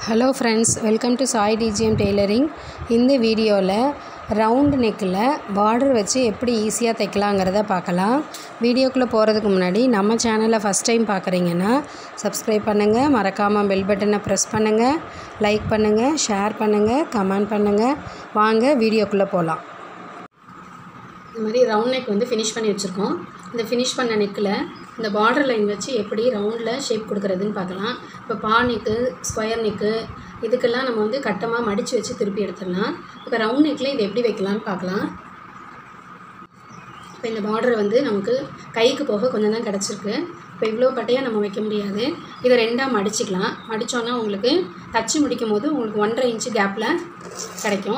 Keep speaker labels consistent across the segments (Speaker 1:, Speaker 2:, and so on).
Speaker 1: hello friends welcome to Sai DGM tailoring இந்த வீடியோவில் round நெக்கில் பார்டர் வச்சு எப்படி ஈஸியாக தைக்கலாங்கிறத பார்க்கலாம் வீடியோக்குள்ளே போகிறதுக்கு முன்னாடி நம்ம சேனலை ஃபஸ்ட் டைம் பார்க்குறீங்கன்னா சப்ஸ்கிரைப் பண்ணுங்கள் மறக்காமல் பெல் பட்டனை ப்ரெஸ் பண்ணுங்கள் லைக் பண்ணுங்கள் ஷேர் பண்ணுங்கள் கமெண்ட் பண்ணுங்கள் வாங்க வீடியோக்குள்ளே போகலாம் இந்த மாதிரி ரவுண்ட் நெக் வந்து ஃபினிஷ் பண்ணி வச்சுருக்கோம் இந்த ஃபினிஷ் பண்ண நெக்கில் இந்த பார்டர் லைன் வச்சு எப்படி ரவுண்டில் ஷேப் கொடுக்குறதுன்னு பார்க்கலாம் இப்போ பா நெக்கு ஸ்கொயர் நெக்கு இதுக்கெல்லாம் நம்ம வந்து கட்டமாக மடித்து வச்சு திருப்பி எடுத்துடலாம் இப்போ ரவுண்ட் நெக்கில் இது எப்படி வைக்கலாம்னு பார்க்கலாம் இப்போ இந்த பார்டர் வந்து நமக்கு கைக்கு போக கொஞ்சம் தான் கிடச்சிருக்கு இப்போ இவ்வளோ பட்டையாக நம்ம வைக்க முடியாது இதை ரெண்டாக மடிச்சிக்கலாம் மடித்தோன்னா உங்களுக்கு தச்சு முடிக்கும் போது உங்களுக்கு ஒன்றரை இன்ச்சு கேப்பில் கிடைக்கும்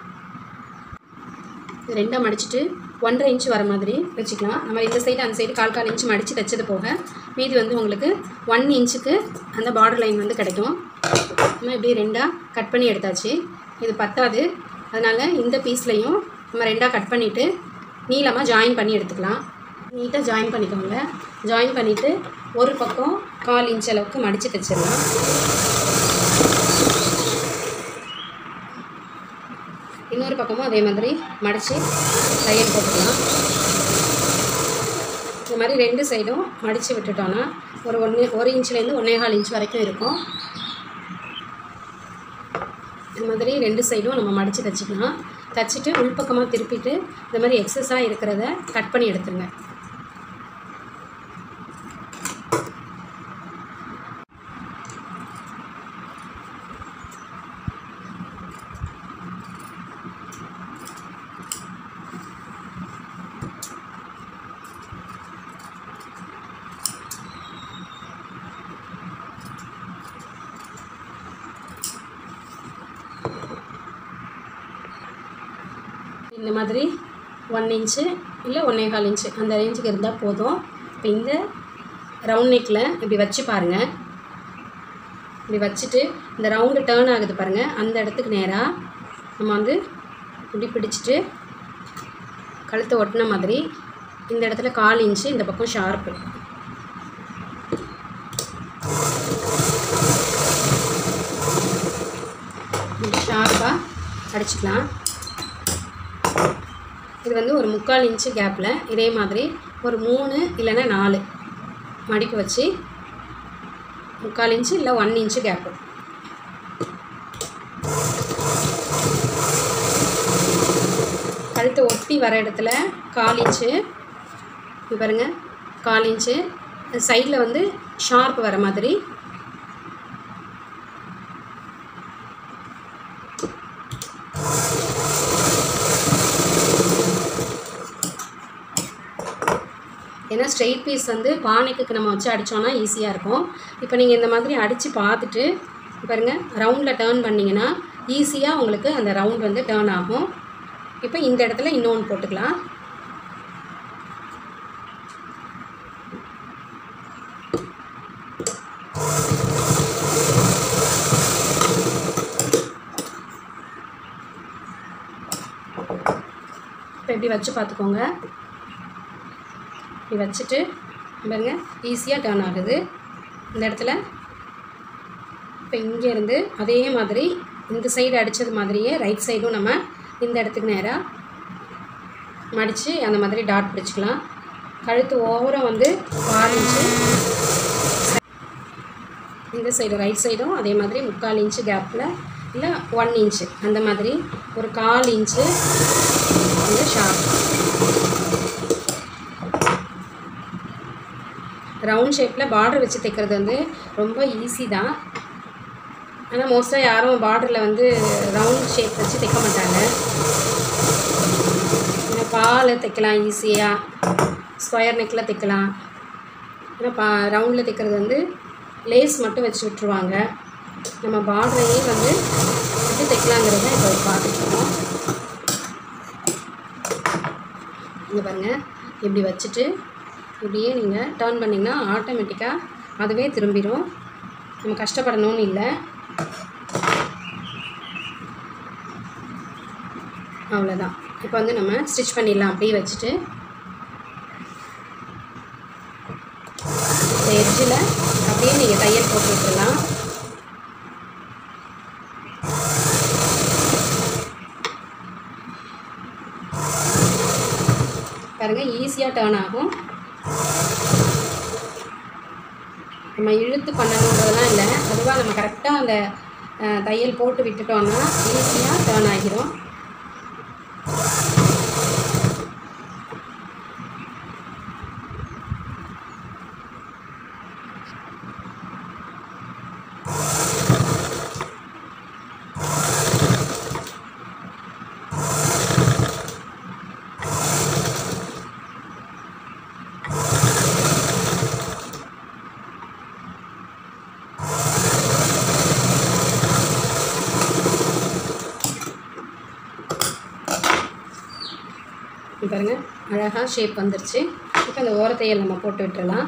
Speaker 1: இது ரெண்டாக மடிச்சுட்டு ஒன்றரை இன்ச் வர மாதிரி வச்சுக்கலாம் நம்ம இந்த சைடு அந்த சைடு கால் கால் இன்ச் மடித்து தைச்சது போக மீதி வந்து உங்களுக்கு ஒன் இன்ச்சுக்கு அந்த பார்டர் லைன் வந்து கிடைக்கும் நம்ம இப்படி ரெண்டாக கட் பண்ணி எடுத்தாச்சு இது பத்தாது அதனால் இந்த பீஸ்லையும் நம்ம ரெண்டாக கட் பண்ணிவிட்டு நீளமாக ஜாயின் பண்ணி எடுத்துக்கலாம் நீட்டாக ஜாயின் பண்ணிக்கோங்க ஜாயின் பண்ணிவிட்டு ஒரு பக்கம் கால் இன்ச் அளவுக்கு மடித்து தைச்சிடலாம் இன்னொரு பக்கமும் அதே மாதிரி மடித்து தையல் போட்டுக்கலாம் இந்த மாதிரி ரெண்டு சைடும் மடித்து விட்டுட்டோன்னா ஒரு ஒன்று ஒரு இன்ச்லேருந்து ஒன்றேகால் இன்ச் வரைக்கும் இருக்கும் இந்த மாதிரி ரெண்டு சைடும் நம்ம மடித்து தைச்சிக்கலாம் தைச்சிட்டு உள்பக்கமாக திருப்பிட்டு இந்த மாதிரி எக்ஸஸாக இருக்கிறத கட் பண்ணி எடுத்துருங்க இந்த மாதிரி ஒன் இன்ச்சு இல்லை ஒன்றே கால் இன்ச்சு அந்த ரேஞ்சுக்கு இருந்தால் போதும் இப்போ இந்த ரவுண்ட் நெக்கில் இப்படி வச்சு பாருங்கள் இப்படி வச்சுட்டு இந்த ரவுண்டு டேர்ன் ஆகுது பாருங்கள் அந்த இடத்துக்கு நேராக நம்ம வந்து இப்படி பிடிச்சிட்டு கழுத்தை ஒட்டின மாதிரி இந்த இடத்துல கால் இன்ச்சு இந்த பக்கம் ஷார்ப்பு ஷார்ப்பாக அடிச்சுக்கலாம் இது வந்து ஒரு முக்கால் இன்ச்சு கேப்பில் இதே மாதிரி ஒரு மூணு இல்லைன்னா நாலு மடிப்பு வச்சு முக்கால் இன்ச்சு இல்லை ஒன் இன்ச்சு கேப்பு கழுத்தை ஒட்டி வர இடத்துல கால் இன்ச்சு இது பாருங்கள் கால் இன்ச்சு சைடில் வந்து ஷார்ப் வர மாதிரி ஏன்னா ஸ்ட்ரெயிட் பீஸ் வந்து பானைக்கு நம்ம வச்சு அடித்தோன்னா ஈஸியாக இருக்கும் இப்போ நீங்கள் இந்த மாதிரி அடித்து பார்த்துட்டு பாருங்கள் ரவுண்டில் டேர்ன் பண்ணிங்கன்னா ஈஸியாக உங்களுக்கு அந்த ரவுண்ட் வந்து டேர்ன் ஆகும் இப்போ இந்த இடத்துல இன்னொன்று போட்டுக்கலாம் இப்போ இப்படி வச்சு பார்த்துக்கோங்க இப்படி வச்சுட்டு பாருங்க ஈஸியாக டேர்ன் ஆகுது இந்த இடத்துல இப்போ இங்கேருந்து அதே மாதிரி இந்த சைடு அடித்தது மாதிரியே ரைட் சைடும் நம்ம இந்த இடத்துக்கு நேராக மடித்து அந்த மாதிரி டாட் பிடிச்சிக்கலாம் கழுத்து ஓவரம் வந்து கால் இன்ச்சு இந்த சைடு ரைட் சைடும் அதே மாதிரி முக்கால் இன்ச்சு கேப்பில் இல்லை ஒன் இன்ச்சு அந்த மாதிரி ஒரு கால் இன்ச்சு வந்து ஷார்ப் ரவுண்ட் ஷேப்பில் பார்டர் வச்சு தைக்கிறது வந்து ரொம்ப ஈஸி தான் ஆனால் மோஸ்ட்டாக யாரும் பார்டரில் வந்து ரவுண்ட் ஷேப் வச்சு தைக்க மாட்டாங்க பால் தைக்கலாம் ஈஸியாக ஸ்கொயர் நெக்கில் தைக்கலாம் ஆனால் பா ரவுண்டில் தைக்கிறது வந்து லேஸ் மட்டும் வச்சு விட்ருவாங்க நம்ம பார்டரையே வந்து எப்படி தைக்கலாங்கிறத இப்போ பார்த்துட்ருக்கோம் இங்கே பாருங்கள் இப்படி வச்சுட்டு இப்படியே நீங்கள் டேர்ன் பண்ணிங்கன்னா ஆட்டோமேட்டிக்காக அதுவே திரும்பிடும் நம்ம கஷ்டப்படணும்னு இல்லை அவ்வளோதான் இப்போ வந்து நம்ம ஸ்டிச் பண்ணிடலாம் அப்படியே வச்சுட்டு இந்த எட்ஜில் அப்படியே நீங்கள் தையல் போட்டு விட்டுடலாம் பாருங்கள் ஈஸியாக டேர்ன் ஆகும் நம்ம இழுத்து பண்ணணுன்றதெல்லாம் இல்லை அதுவாக நம்ம கரெக்டாக அந்த அஹ், தையல் போட்டு விட்டுட்டோம்னா ஈஸியாக டேர்ன் ஆகிரும் இங்க பாருங்க அழகாக ஷேப் வந்துருச்சு இப்போ அந்த ஓரத்தையல் நம்ம போட்டு விட்டுறலாம்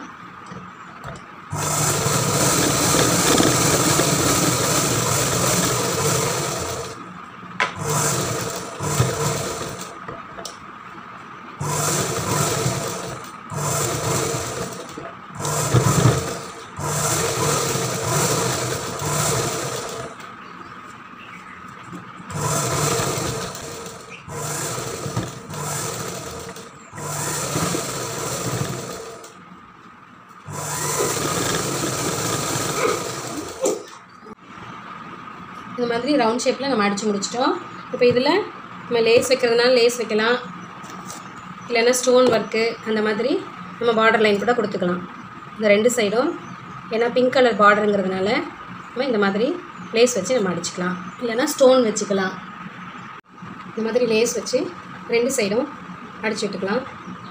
Speaker 1: இந்த மாதிரி ரவுண்ட் ஷேப்பில் நம்ம அடித்து முடிச்சிட்டோம் இப்போ இதில் நம்ம லேஸ் வைக்கிறதுனால லேஸ் வைக்கலாம் இல்லைன்னா ஸ்டோன் ஒர்க்கு அந்த மாதிரி நம்ம பார்டர் லைன் கூட கொடுத்துக்கலாம் இந்த ரெண்டு சைடும் ஏன்னா பிங்க் கலர் பார்டருங்கிறதுனால நம்ம இந்த மாதிரி லேஸ் வச்சு நம்ம அடிச்சுக்கலாம் இல்லைன்னா ஸ்டோன் வச்சுக்கலாம் இந்த மாதிரி லேஸ் வச்சு ரெண்டு சைடும் அடிச்சு விட்டுக்கலாம்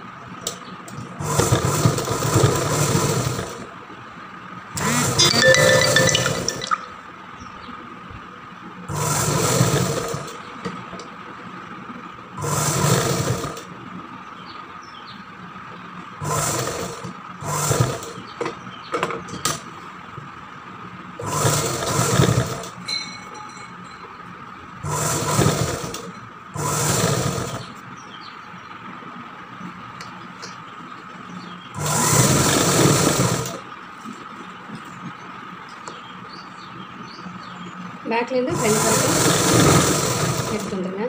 Speaker 1: பேக்லேருந்து ஃப்ரண்ட் வரைக்கும் எடுத்து வந்துருங்க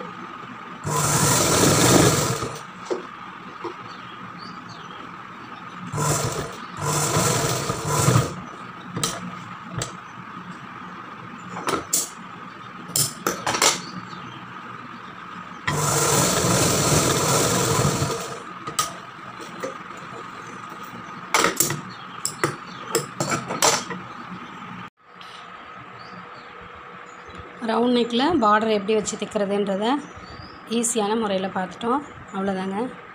Speaker 1: ரவுண்ட் நெக்கில் பார்டர் எப்படி வச்சு தைக்கிறதுன்றத ஈஸியான முறையில் பார்த்துட்டோம் அவ்வளோதாங்க